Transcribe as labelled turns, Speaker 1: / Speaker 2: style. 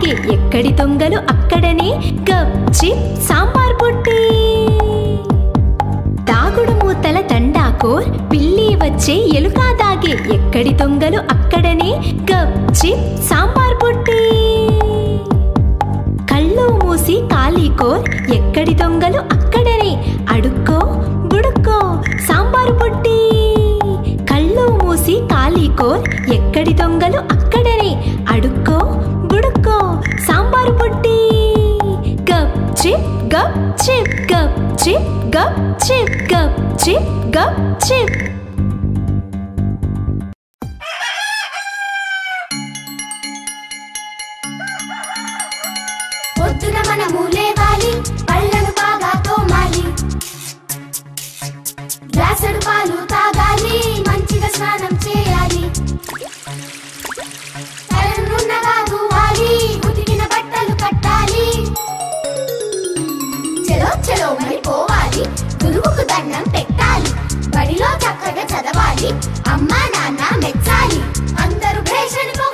Speaker 1: దాగి ఎక్కడి దొంగలు అక్కడనే గప్ చిప్ సాంబార్ బుట్టి దాగుడు మూతల తండాకోర్ పిల్లి వచ్చే ఎలుక దాగి ఎక్కడి దొంగలు అక్కడనే గప్ చిప్ సాంబార్ బుట్టి కళ్ళు మూసి కాలీకోర్ ఎక్కడి దొంగలు అక్కడనే అడుక్కో బుడుక్కో సాంబారు బుట్టి కళ్ళు మూసి కాలీకోర్ ఎక్కడి దొంగలు అక్కడనే అడుక్కో బుడుక్కో సాంబారు బుట్టి గప్ చిప్ గప్ చిప్ గప్ చిప్ గప్ చిప్ గప్ చిప్ గప్ చిప్
Speaker 2: పొద్దున మనము లేవాలి పళ్ళను బాగా తోమాలి గ్లాసుడు పాలు తాగాలి మంచిగా స్నానం చేయాలి తలను నున్నగా దువ్వాలి ఉతికిన బట్టలు కట్టాలి చెలో చెలో మరి పోవాలి గురువుకు దండం పెట్టాలి బడిలో చక్కగా చదవాలి అమ్మా నాన్న మెచ్చాలి అందరూ భేషణ